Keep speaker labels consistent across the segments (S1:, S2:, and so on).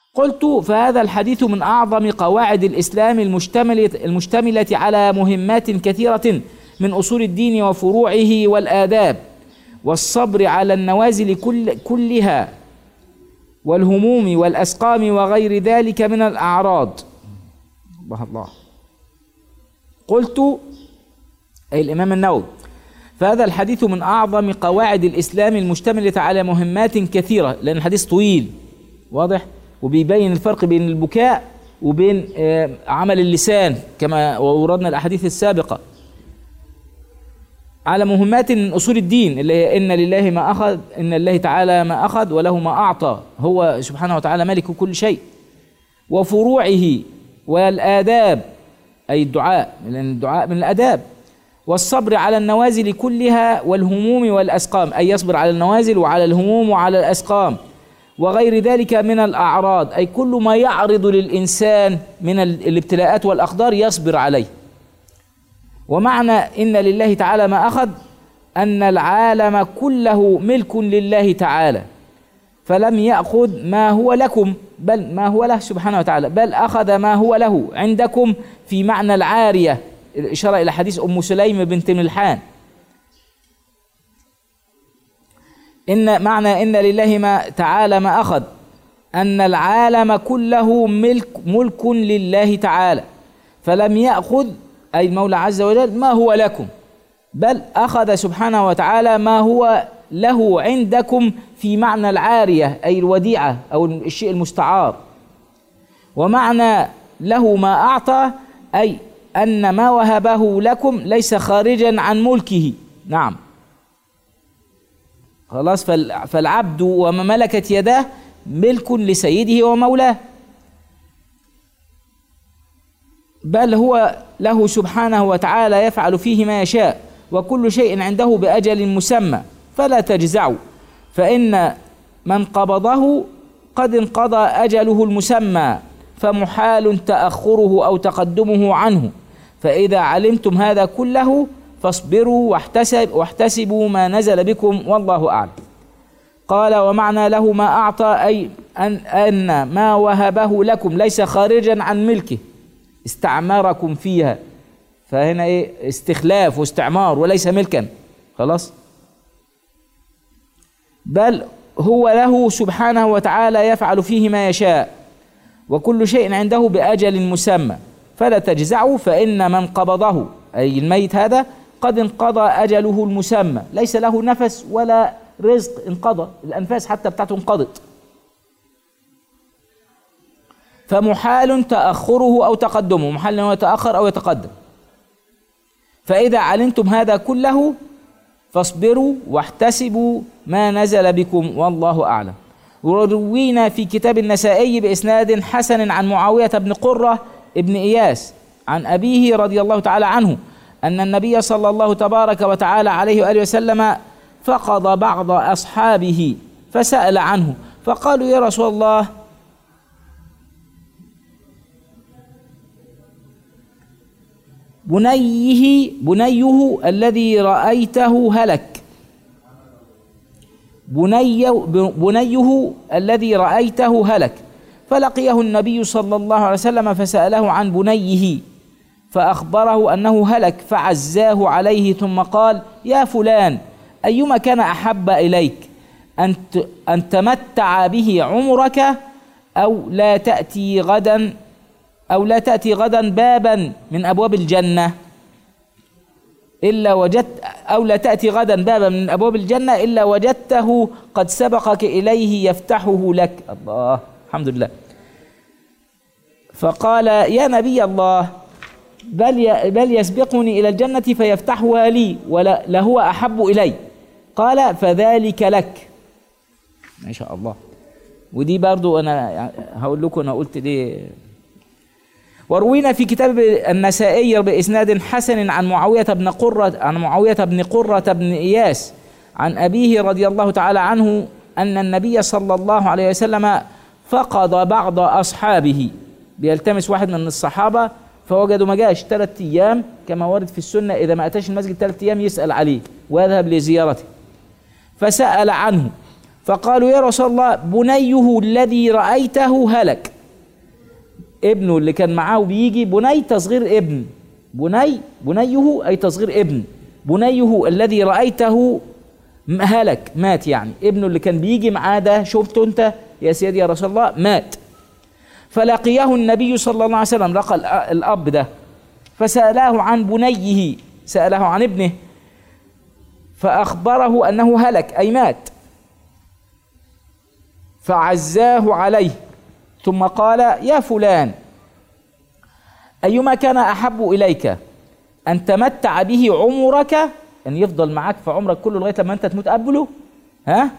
S1: قلت فهذا الحديث من أعظم قواعد الإسلام المشتملة, المشتملة على مهمات كثيرة من أصول الدين وفروعه والآداب والصبر على النوازل كل كلها والهموم والأسقام وغير ذلك من الأعراض الله الله قلت أي الإمام النووي فهذا الحديث من أعظم قواعد الإسلام المشتملة على مهمات كثيرة لأن الحديث طويل واضح وبيبين الفرق بين البكاء وبين آه، عمل اللسان كما وردنا الأحاديث السابقة على مهمات من أصول الدين اللي هي إن لله ما أخذ إن الله تعالى ما أخذ وله ما أعطى هو سبحانه وتعالى ملك كل شيء وفروعه والآداب أي الدعاء لأن الدعاء من الآداب والصبر على النوازل كلها والهموم والأسقام أي يصبر على النوازل وعلى الهموم وعلى الأسقام وغير ذلك من الأعراض أي كل ما يعرض للإنسان من الابتلاءات والأقدار يصبر عليه ومعنى إن لله تعالى ما أخذ أن العالم كله ملك لله تعالى فلم يأخذ ما هو لكم بل ما هو له سبحانه وتعالى بل أخذ ما هو له عندكم في معنى العارية الإشارة إلى حديث أم سليم بنت ملحان إن معنى إن لله ما تعالى ما أخذ أن العالم كله ملك ملك لله تعالى فلم يأخذ أي المولى عز وجل ما هو لكم بل أخذ سبحانه وتعالى ما هو له عندكم في معنى العارية أي الوديعة أو الشيء المستعار ومعنى له ما أعطى أي أن ما وهبه لكم ليس خارجا عن ملكه نعم خلاص فالعبد وما ملكت يداه ملك لسيده ومولاه بل هو له سبحانه وتعالى يفعل فيه ما يشاء وكل شيء عنده بأجل مسمى فلا تجزعوا فإن من قبضه قد انقضى أجله المسمى فمحال تأخره أو تقدمه عنه فإذا علمتم هذا كله فاصبروا واحتسب واحتسبوا ما نزل بكم والله أعلم قال ومعنى له ما أعطى أي أن, أن ما وهبه لكم ليس خارجا عن ملكه استعمركم فيها فهنا ايه استخلاف واستعمار وليس ملكا خلاص بل هو له سبحانه وتعالى يفعل فيه ما يشاء وكل شيء عنده بأجل مسمى فلا تجزعوا فإن من قبضه أي الميت هذا قد انقضى أجله المسمى ليس له نفس ولا رزق انقضى الأنفاس حتى بتاعته انقضت فمحال تأخره أو تقدمه محال أنه يتأخر أو يتقدم فإذا علمتم هذا كله فاصبروا واحتسبوا ما نزل بكم والله أعلم وروينا في كتاب النسائي بإسناد حسن عن معاوية بن قرة ابن إياس عن أبيه رضي الله تعالى عنه أن النبي صلى الله تبارك وتعالى عليه وآله وسلم فقد بعض أصحابه فسأل عنه فقالوا يا رسول الله بنيه بنيه الذي رأيته هلك بني بنيه الذي رأيته هلك فلقيه النبي صلى الله عليه وسلم فسأله عن بنيه فأخبره أنه هلك فعزاه عليه ثم قال يا فلان أيما كان أحب إليك أن أن تمتع به عمرك أو لا تأتي غدا أو لا تأتي غدا بابا من أبواب الجنة إلا وجدت أو لا تأتي غدا بابا من أبواب الجنة إلا وجدته قد سبقك إليه يفتحه لك الله الحمد لله فقال يا نبي الله بل بل يسبقني إلى الجنة فيفتحها لي ولا لهو أحب إلي قال فذلك لك ما شاء الله ودي برضو أنا هقول لكم أنا قلت دي وروينا في كتاب النسائي بإسناد حسن عن معاوية بن قرة عن معاوية بن قرة بن إياس عن أبيه رضي الله تعالى عنه أن النبي صلى الله عليه وسلم فقد بعض أصحابه بيلتمس واحد من الصحابة فوجدوا ما جاش ثلاث أيام كما ورد في السنة إذا ما أتاش المسجد ثلاث أيام يسأل عليه ويذهب لزيارته فسأل عنه فقالوا يا رسول الله بنيه الذي رأيته هلك ابنه اللي كان معاه بيجي بني تصغير ابن بني بنيه أي تصغير ابن بنيه الذي رأيته هلك مات يعني ابنه اللي كان بيجي معاه ده شفته انت يا سيدي يا رسول الله مات فلقيه النبي صلى الله عليه وسلم لقى الأب ده فسأله عن بنيه سأله عن ابنه فأخبره أنه هلك أي مات فعزاه عليه ثم قال يا فلان أيما كان أحب إليك أن تمتع به عمرك أن يفضل معك في عمرك كله لغاية لما أنت تموت قبله ها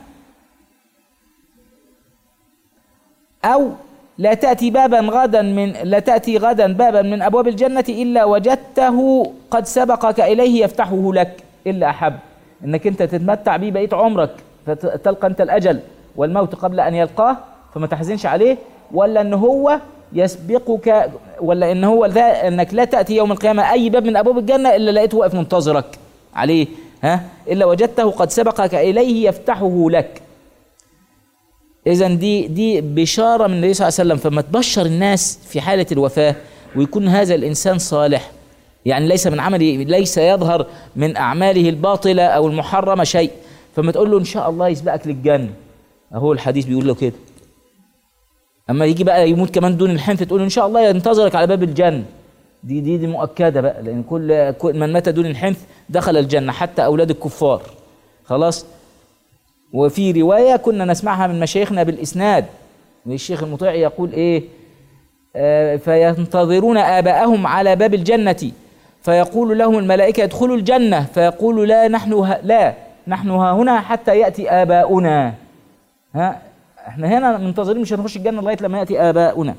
S1: أو لا تأتي بابا غدا من لا تأتي غدا بابا من أبواب الجنة إلا وجدته قد سبقك إليه يفتحه لك إلا أحب إنك أنت تتمتع به بقية عمرك فتلقى أنت الأجل والموت قبل أن يلقاه فما تحزنش عليه ولا أن هو يسبقك ولا ان هو ذا انك لا تاتي يوم القيامه اي باب من ابواب الجنه الا لقيته واقف منتظرك عليه ها الا وجدته قد سبقك اليه يفتحه لك اذا دي دي بشاره من النبي صلى الله عليه وسلم فما تبشر الناس في حاله الوفاه ويكون هذا الانسان صالح يعني ليس من عمله ليس يظهر من اعماله الباطله او المحرمه شيء فما تقول له ان شاء الله يسبقك للجنه اهو الحديث بيقول له كده اما يجي بقى يموت كمان دون الحنث تقول ان شاء الله ينتظرك على باب الجنه دي دي دي مؤكده بقى لان كل من مات دون الحنث دخل الجنه حتى اولاد الكفار خلاص وفي روايه كنا نسمعها من مشايخنا بالاسناد الشيخ المطيع يقول ايه آه فينتظرون اباءهم على باب الجنه فيقول لهم الملائكه ادخلوا الجنه فيقول لا نحن لا نحن ها هنا حتى ياتي اباؤنا ها احنا هنا منتظرين مش هنخش الجنه لغايه لما ياتي اباؤنا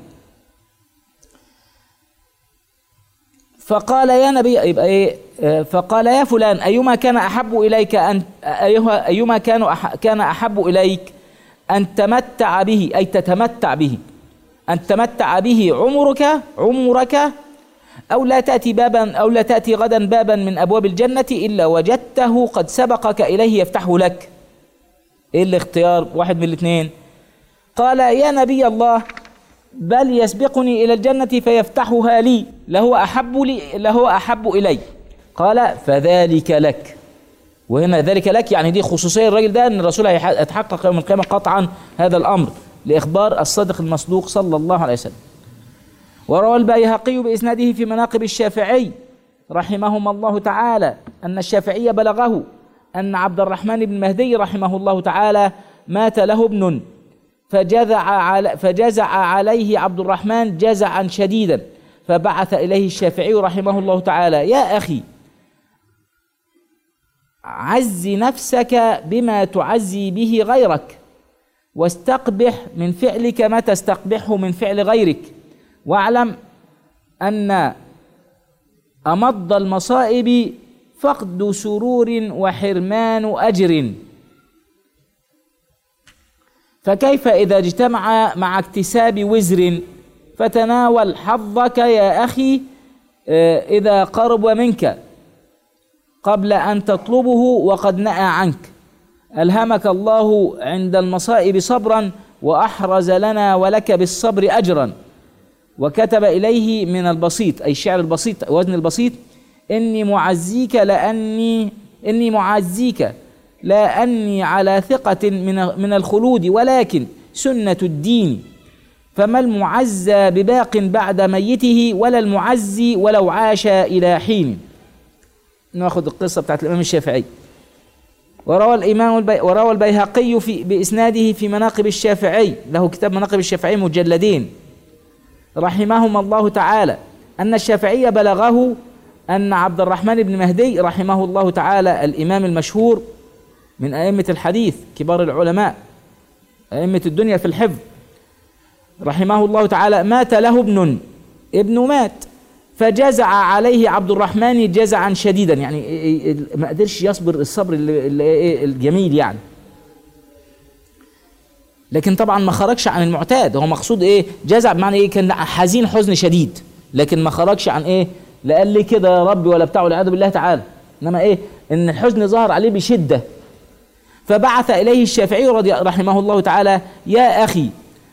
S1: فقال يا نبي يبقى ايه فقال يا فلان ايما كان احب اليك ان ايها ايما كان أح كان احب اليك ان تمتع به اي تتمتع به ان تمتع به عمرك عمرك او لا تاتي بابا او لا تاتي غدا بابا من ابواب الجنه الا وجدته قد سبقك اليه يفتحه لك ايه الاختيار واحد من الاثنين قال يا نبي الله بل يسبقني إلى الجنة فيفتحها لي لهو أحب لي لهو أحب إلي قال فذلك لك وهنا ذلك لك يعني دي خصوصية الراجل ده أن الرسول هيتحقق يوم القيامة قطعا هذا الأمر لإخبار الصادق المصدوق صلى الله عليه وسلم وروى البيهقي بإسناده في مناقب الشافعي رحمهما الله تعالى أن الشافعي بلغه أن عبد الرحمن بن مهدي رحمه الله تعالى مات له ابن فجزع على فجزع عليه عبد الرحمن جزعا شديدا فبعث اليه الشافعي رحمه الله تعالى يا اخي عز نفسك بما تعزي به غيرك واستقبح من فعلك ما تستقبحه من فعل غيرك واعلم ان امض المصائب فقد سرور وحرمان اجر فكيف إذا اجتمع مع اكتساب وزر فتناول حظك يا أخي إذا قرب منك قبل أن تطلبه وقد نأى عنك ألهمك الله عند المصائب صبرا وأحرز لنا ولك بالصبر أجرا وكتب إليه من البسيط أي الشعر البسيط وزن البسيط إني معزيك لأني إني معزيك لا أني على ثقة من من الخلود ولكن سنة الدين فما المعزى بباق بعد ميته ولا المعزي ولو عاش إلى حين ناخذ القصة بتاعت الإمام الشافعي وروى الإمام البي وروى البيهقي في بإسناده في مناقب الشافعي له كتاب مناقب الشافعي مجلدين رحمهما الله تعالى أن الشافعي بلغه أن عبد الرحمن بن مهدي رحمه الله تعالى الإمام المشهور من أئمة الحديث كبار العلماء أئمة الدنيا في الحفظ رحمه الله تعالى مات له ابن ابنه مات فجزع عليه عبد الرحمن جزعا شديدا يعني ما قدرش يصبر الصبر الجميل يعني لكن طبعا ما خرجش عن المعتاد هو مقصود ايه جزع بمعنى ايه كان حزين حزن شديد لكن ما خرجش عن ايه لا قال لي كده يا ربي ولا بتاع والعياذ بالله تعالى انما ايه ان الحزن ظهر عليه بشده فبعث إليه الشافعي رضي رحمه الله تعالى يا أخي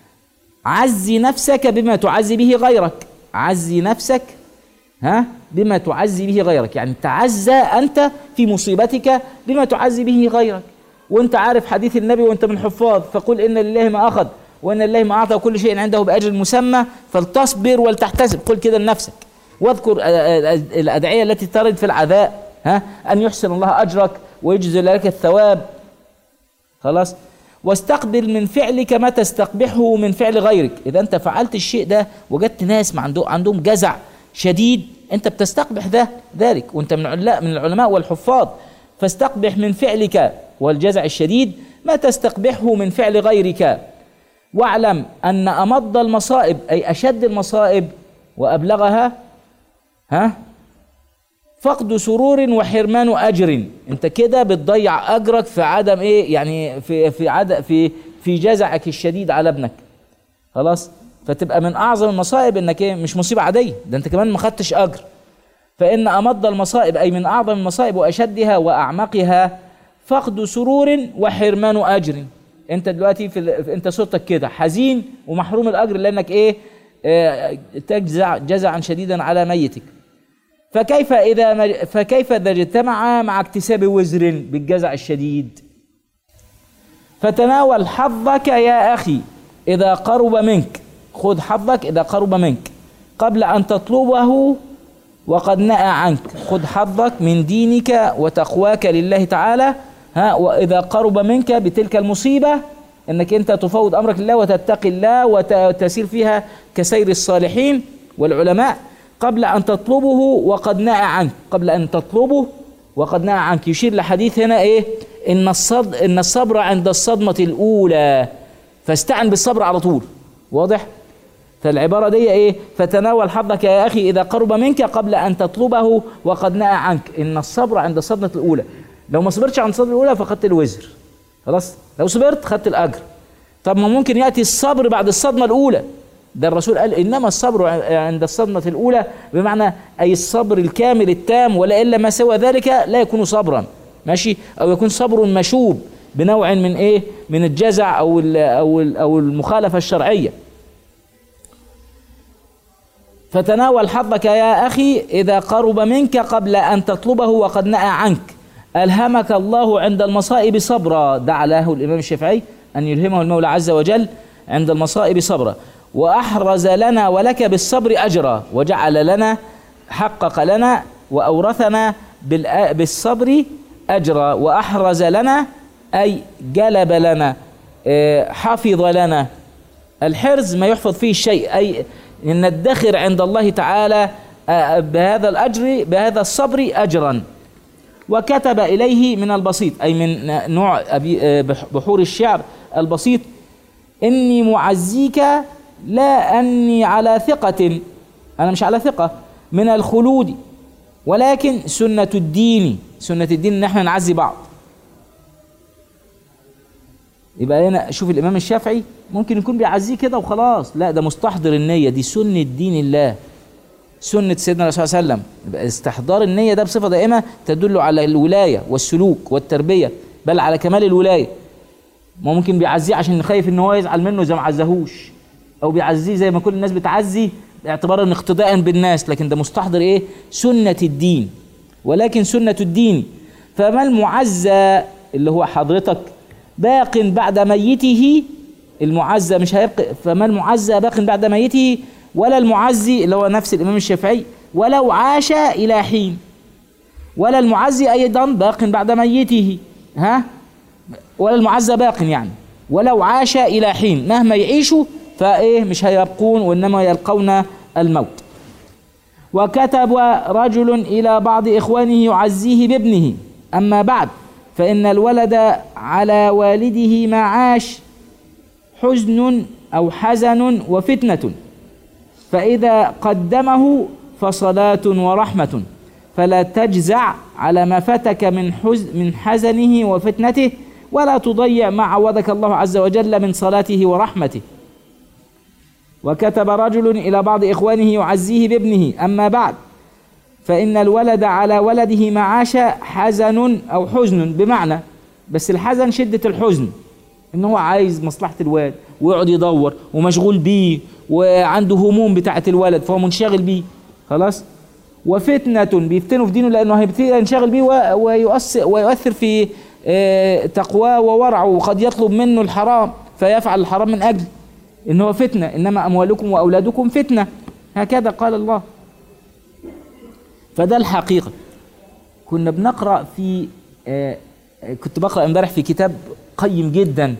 S1: عزي نفسك بما تعزي به غيرك عزي نفسك ها بما تعزي به غيرك يعني تعزى أنت في مصيبتك بما تعزي به غيرك وانت عارف حديث النبي وانت من حفاظ فقل إن لله ما أخذ وإن لله ما أعطى كل شيء عنده بأجر مسمى فلتصبر ولتحتسب قل كده لنفسك واذكر الأدعية التي ترد في العذاء ها أن يحسن الله أجرك ويجزل لك الثواب خلاص واستقبل من فعلك ما تستقبحه من فعل غيرك إذا أنت فعلت الشيء ده وجدت ناس عندهم جزع شديد أنت بتستقبح ده ذلك وأنت من العلماء من العلماء والحفاظ فاستقبح من فعلك والجزع الشديد ما تستقبحه من فعل غيرك واعلم أن أمض المصائب أي أشد المصائب وأبلغها ها فقد سرور وحرمان اجر انت كده بتضيع اجرك في عدم ايه يعني في في عدم في في جزعك الشديد على ابنك خلاص فتبقى من اعظم المصائب انك ايه مش مصيبه عاديه ده انت كمان ما خدتش اجر فان امض المصائب اي من اعظم المصائب واشدها واعمقها فقد سرور وحرمان اجر انت دلوقتي في ال... انت صوتك كده حزين ومحروم الاجر لانك ايه اه تجزع جزعا شديدا على ميتك فكيف إذا مج... فكيف إذا اجتمع مع اكتساب وزر بالجزع الشديد فتناول حظك يا أخي إذا قرب منك خذ حظك إذا قرب منك قبل أن تطلبه وقد نأى عنك خذ حظك من دينك وتقواك لله تعالى ها وإذا قرب منك بتلك المصيبة انك انت تفوض امرك لله وتتقي الله وتسير فيها كسير الصالحين والعلماء قبل أن تطلبه وقد نأى عنك قبل أن تطلبه وقد نأى عنك يشير لحديث هنا إيه إن الصد إن الصبر عند الصدمة الأولى فاستعن بالصبر على طول واضح فالعبارة دي إيه فتناول حظك يا أخي إذا قرب منك قبل أن تطلبه وقد نأى عنك إن الصبر عند الصدمة الأولى لو ما صبرتش عند الصدمة الأولى فخدت الوزر خلاص لو صبرت خدت الأجر طب ما ممكن يأتي الصبر بعد الصدمة الأولى ده الرسول قال انما الصبر عند الصدمه الاولى بمعنى اي الصبر الكامل التام ولا الا ما سوى ذلك لا يكون صبرا ماشي او يكون صبر مشوب بنوع من ايه من الجزع او ال او ال او المخالفه الشرعيه فتناول حظك يا اخي اذا قرب منك قبل ان تطلبه وقد نأى عنك الهمك الله عند المصائب صبرا دعا له الامام الشافعي ان يلهمه المولى عز وجل عند المصائب صبرا وأحرز لنا ولك بالصبر أجرا وجعل لنا حقق لنا وأورثنا بالصبر أجرا وأحرز لنا أي جلب لنا حفظ لنا الحرز ما يحفظ فيه الشيء أي أن ندخر عند الله تعالى بهذا الأجر بهذا الصبر أجرا وكتب إليه من البسيط أي من نوع بحور الشعر البسيط إني معزيك لا أني على ثقة أنا مش على ثقة من الخلود ولكن سنة الدين سنة الدين إن احنا نعزي بعض يبقى هنا شوف الإمام الشافعي ممكن يكون بيعزيه كده وخلاص لا ده مستحضر النية دي سنة دين الله سنة سيدنا الرسول صلى الله عليه وسلم يبقى استحضار النية ده بصفة دائمة تدل على الولاية والسلوك والتربية بل على كمال الولاية ما ممكن بيعزيه عشان خايف ان هو يزعل منه زي ما عزهوش او بيعزيه زي ما كل الناس بتعزي اعتبارا اقتداء بالناس لكن ده مستحضر ايه سنة الدين ولكن سنة الدين فما المعزى اللي هو حضرتك باق بعد ميته المعزى مش هيبقى فما المعزى باق بعد ميته ولا المعزي اللي هو نفس الامام الشافعي ولو عاش الى حين ولا المعزي ايضا باق بعد ميته ها ولا المعزى باق يعني ولو عاش الى حين مهما يعيشوا فايه مش هيبقون وانما يلقون الموت وكتب رجل الى بعض اخوانه يعزيه بابنه اما بعد فان الولد على والده ما عاش حزن او حزن وفتنه فاذا قدمه فصلاه ورحمه فلا تجزع على ما فاتك من حزن من حزنه وفتنته ولا تضيع ما عوضك الله عز وجل من صلاته ورحمته وكتب رجل إلى بعض إخوانه يعزيه بابنه أما بعد فإن الولد على ولده معاش حزن أو حزن بمعنى بس الحزن شدة الحزن ان هو عايز مصلحة الواد ويقعد يدور ومشغول بيه وعنده هموم بتاعة الولد فهو منشغل بيه خلاص وفتنة بيفتنوا في دينه لأنه هيبتدي ينشغل بيه و- ويؤثر, ويؤثر في آه، تقواه وورعه وقد يطلب منه الحرام فيفعل الحرام من أجل إن هو فتنة إنما أموالكم وأولادكم فتنة هكذا قال الله فده الحقيقة كنا بنقرأ في آه، آه، كنت بقرأ امبارح في كتاب قيم جدا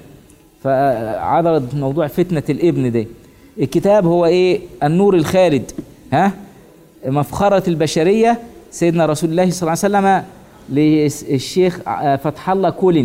S1: فعرض موضوع فتنة الابن ده الكتاب هو ايه النور الخالد ها مفخرة البشرية سيدنا رسول الله صلى الله عليه وسلم للشيخ آه، فتح الله كولين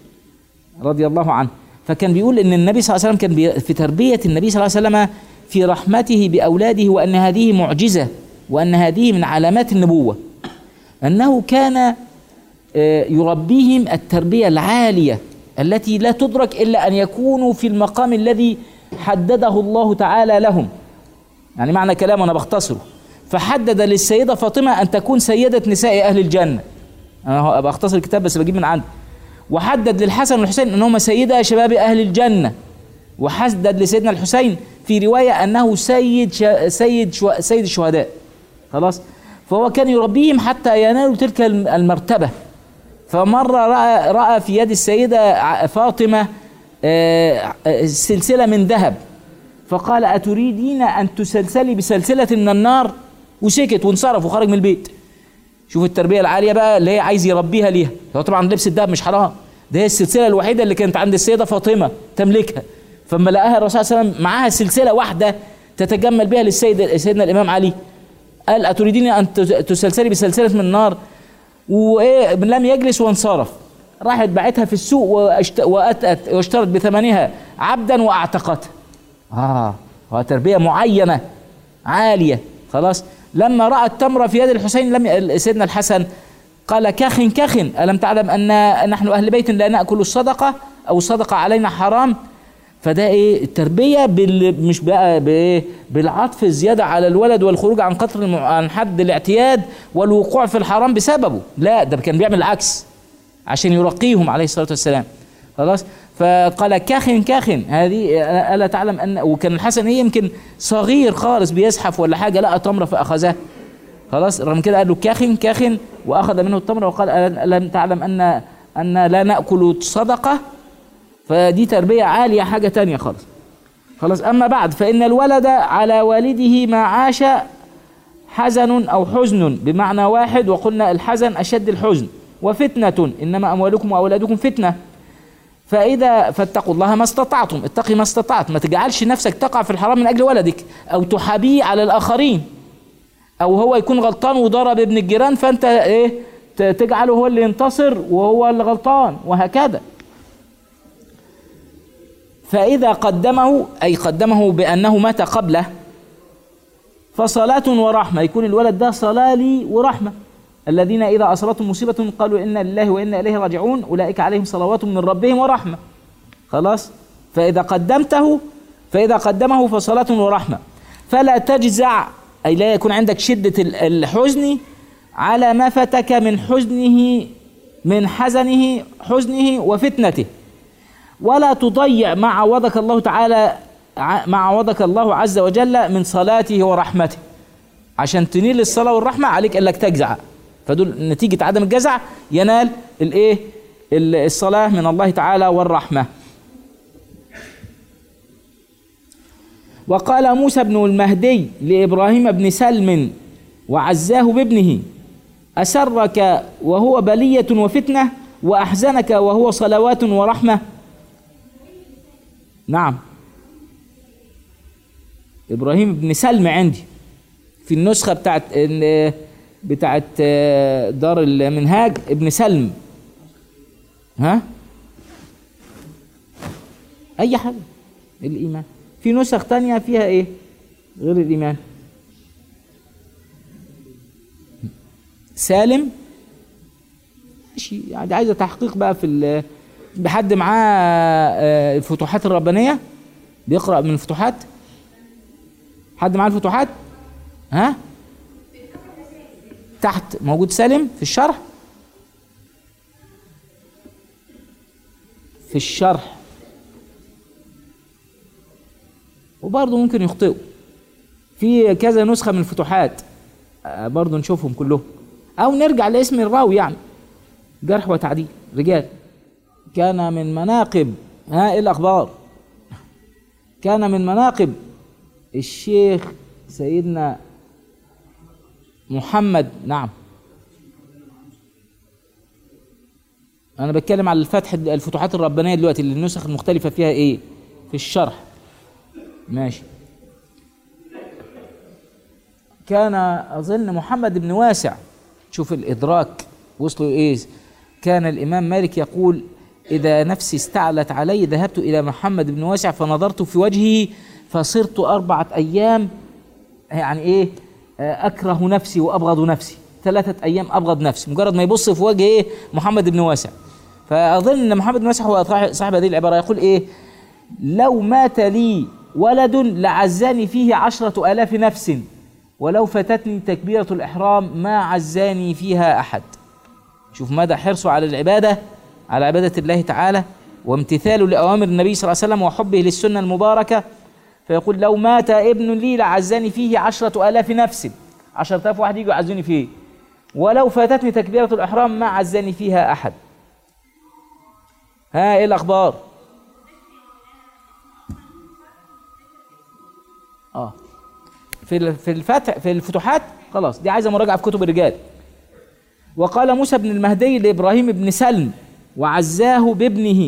S1: رضي الله عنه فكان بيقول ان النبي صلى الله عليه وسلم كان بي- في تربية النبي صلى الله عليه وسلم في رحمته بأولاده وأن هذه معجزة وأن هذه من علامات النبوة أنه كان آه، يربيهم التربية العالية التي لا تدرك إلا أن يكونوا في المقام الذي حدده الله تعالى لهم يعني معنى كلام أنا بختصره فحدد للسيدة فاطمة أن تكون سيدة نساء أهل الجنة أنا هو- بختصر الكتاب بس بجيب من عندي وحدد للحسن والحسين أنهما سيدا شباب أهل الجنة وحدد لسيدنا الحسين في رواية أنه سيد ش... سيد شو... سيد الشهداء خلاص فهو كان يربيهم حتى ينالوا تلك الم- المرتبة فمرة رأى, رأى في يد السيدة ع- فاطمة آه، آه، سلسلة من ذهب فقال أتريدين أن تسلسلي بسلسلة من النار وسكت وانصرف وخرج من البيت شوف التربية العالية بقى اللي هي عايز يربيها ليها هو طبعا لبس الدهب مش حرام ده هي السلسلة الوحيدة اللي كانت عند السيدة فاطمة تملكها فلما لقاها الرسول صلى الله عليه وسلم معاها سلسلة واحدة تتجمل بها للسيد سيدنا الإمام علي قال أتريدين أن تس- تسلسلي بسلسلة من النار وإيه لم يجلس وانصرف راحت باعتها في السوق واشت... وأتت واشترت بثمنها عبدا واعتقتها اه هو تربيه معينه عاليه خلاص لما راى التمره في يد الحسين لم سيدنا الحسن قال كخ كخ الم تعلم ان نحن اهل بيت لا ناكل الصدقه او الصدقه علينا حرام فده ايه التربيه بال... مش بقى بايه بالعطف الزياده على الولد والخروج عن قطر الم... عن حد الاعتياد والوقوع في الحرام بسببه لا ده كان بيعمل العكس عشان يرقيهم عليه الصلاه والسلام خلاص فقال كاخ كاخ هذه الا تعلم ان وكان الحسن ايه يمكن صغير خالص بيزحف ولا حاجه لقى تمره فاخذها خلاص رغم كده قال له كاخ كاخ واخذ منه التمره وقال الم تعلم ان ان لا ناكل صدقه فدي تربيه عاليه حاجه تانية خالص خلاص اما بعد فان الولد على والده ما عاش حزن او حزن بمعنى واحد وقلنا الحزن اشد الحزن وفتنه انما اموالكم واولادكم فتنه فإذا فاتقوا الله ما استطعتم اتقي ما استطعت ما تجعلش نفسك تقع في الحرام من أجل ولدك أو تحابيه على الآخرين أو هو يكون غلطان وضرب ابن الجيران فأنت إيه ت- تجعله هو اللي ينتصر وهو اللي غلطان وهكذا فإذا قدمه أي قدمه بأنه مات قبله فصلاة ورحمة يكون الولد ده صلاة لي ورحمة الذين إذا أصابتهم مصيبة قالوا إنا لله وإنا إليه راجعون أولئك عليهم صلوات من ربهم ورحمة خلاص فإذا قدمته فإذا قدمه فصلاة ورحمة فلا تجزع أي لا يكون عندك شدة ال- الحزن على ما فاتك من حزنه من حزنه حزنه وفتنته ولا تضيع ما عوضك الله تعالى ع- ما عوضك الله عز وجل من صلاته ورحمته عشان تنيل الصلاة والرحمة عليك انك تجزع فدول نتيجة عدم الجزع ينال الايه ال- الصلاة من الله تعالى والرحمة وقال موسى بن المهدي لإبراهيم بن سلم وعزاه بابنه أسرك وهو بلية وفتنة وأحزنك وهو صلوات ورحمة نعم إبراهيم بن سلم عندي في النسخة بتاعت ال- بتاعت آه، دار المنهاج ابن سلم ها أي حاجة الإيمان في نسخ تانية فيها إيه غير الإيمان سالم ماشي يعني عايزة تحقيق بقى في ال- بحد معاه آه، الفتوحات الربانية بيقرأ من الفتوحات حد معاه الفتوحات ها تحت موجود سالم في الشرح في الشرح وبرضه ممكن يخطئوا في كذا نسخة من الفتوحات آه، برضه نشوفهم كلهم أو نرجع لاسم الراوي يعني جرح وتعديل رجال كان من مناقب ها إيه الأخبار كان من مناقب الشيخ سيدنا محمد نعم انا بتكلم على الفتح الفتوحات الربانيه دلوقتي اللي النسخ المختلفه فيها ايه في الشرح ماشي كان اظن محمد بن واسع شوف الادراك وصلوا ايه كان الامام مالك يقول اذا نفسي استعلت علي ذهبت الى محمد بن واسع فنظرت في وجهه فصرت اربعه ايام يعني ايه آه، اكره نفسي وابغض نفسي ثلاثه ايام ابغض نفسي مجرد ما يبص في وجه ايه محمد بن واسع فاظن ان محمد بن واسع هو صاحب هذه العباره يقول ايه لو مات لي ولد لعزاني فيه عشرة آلاف نفس ولو فاتتني تكبيرة الإحرام ما عزاني فيها أحد شوف مدى حرصه على العبادة على عبادة الله تعالى وامتثاله لأوامر النبي صلى الله عليه وسلم وحبه للسنة المباركة فيقول لو مات ابن لي لعزاني فيه عشرة آلاف نفس عشرة آلاف واحد يجوا يعزوني فيه ولو فاتتني تكبيرة الإحرام ما عزاني فيها أحد ها إيه الأخبار اه في ال- في الفتح في الفتوحات خلاص دي عايزه مراجعه في كتب الرجال وقال موسى بن المهدي لابراهيم بن سلم وعزاه بابنه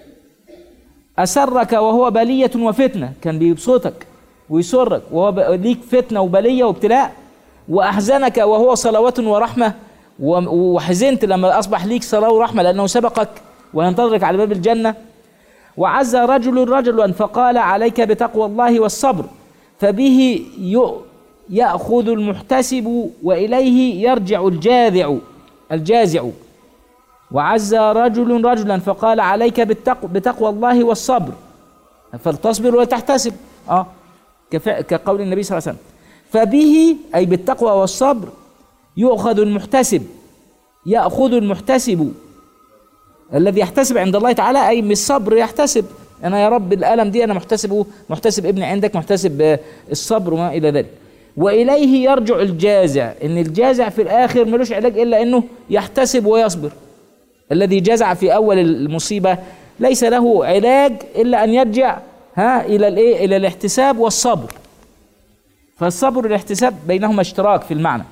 S1: اسرك وهو بليه وفتنه كان بيبسطك ويسرك وهو ب- ليك فتنه وبليه وابتلاء واحزنك وهو صلوات ورحمه و- وحزنت لما اصبح ليك صلاه ورحمه لانه سبقك وينتظرك على باب الجنه وعز رجل رجلا فقال عليك بتقوى الله والصبر فبه ي- يأخذ المحتسب وإليه يرجع الجاذع الجازع وعز رجل رجلا فقال عليك بالتقو بتقوى الله والصبر فلتصبر وتحتسب اه كفا- كقول النبي صلى الله عليه وسلم فبه أي بالتقوى والصبر يؤخذ المحتسب يأخذ المحتسب الذي يحتسب عند الله تعالى اي من الصبر يحتسب انا يا رب الالم دي انا محتسبه محتسب ابني عندك محتسب آه، الصبر وما الى ذلك واليه يرجع الجازع ان الجازع في الاخر ملوش علاج الا انه يحتسب ويصبر الذي جزع في اول المصيبه ليس له علاج الا ان يرجع ها الى الايه الى الاحتساب والصبر فالصبر والاحتساب بينهما اشتراك في المعنى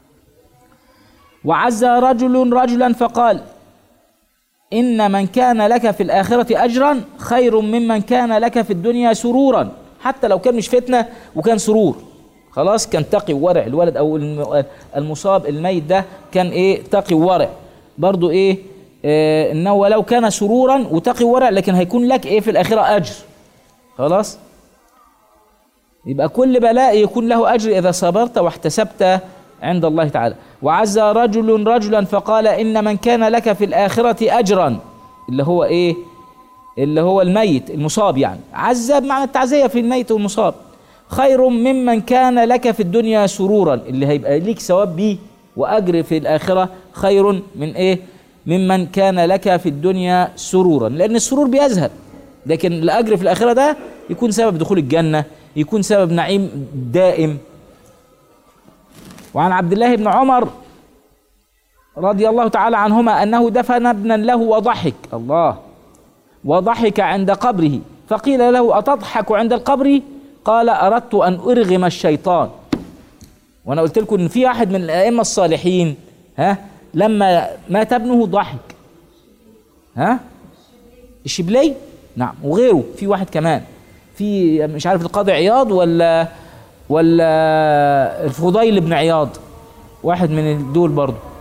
S1: وعز رجل رجلا فقال إن من كان لك في الآخرة أجرا خير ممن كان لك في الدنيا سرورا حتى لو كان مش فتنة وكان سرور خلاص كان تقي وورع الولد أو الم- المصاب الميت ده كان إيه تقي وورع برضو إيه آه إنه ولو كان سرورا وتقي وورع لكن هيكون لك إيه في الآخرة أجر خلاص يبقى كل بلاء يكون له أجر إذا صبرت واحتسبت عند الله تعالى وعز رجل رجلا فقال إن من كان لك في الآخرة أجرا اللي هو إيه اللي هو الميت المصاب يعني عز بمعنى التعزية في الميت والمصاب خير ممن كان لك في الدنيا سرورا اللي هيبقى ليك ثواب بيه وأجر في الآخرة خير من إيه ممن كان لك في الدنيا سرورا لأن السرور بيذهب لكن الأجر في الآخرة ده يكون سبب دخول الجنة يكون سبب نعيم دائم وعن عبد الله بن عمر رضي الله تعالى عنهما انه دفن ابنا له وضحك الله وضحك عند قبره فقيل له اتضحك عند القبر قال اردت ان ارغم الشيطان وانا قلت لكم ان في واحد من الائمه الصالحين ها لما مات ابنه ضحك ها الشبلي نعم وغيره في واحد كمان في مش عارف القاضي عياض ولا ولا الفضيل بن عياض واحد من دول برضه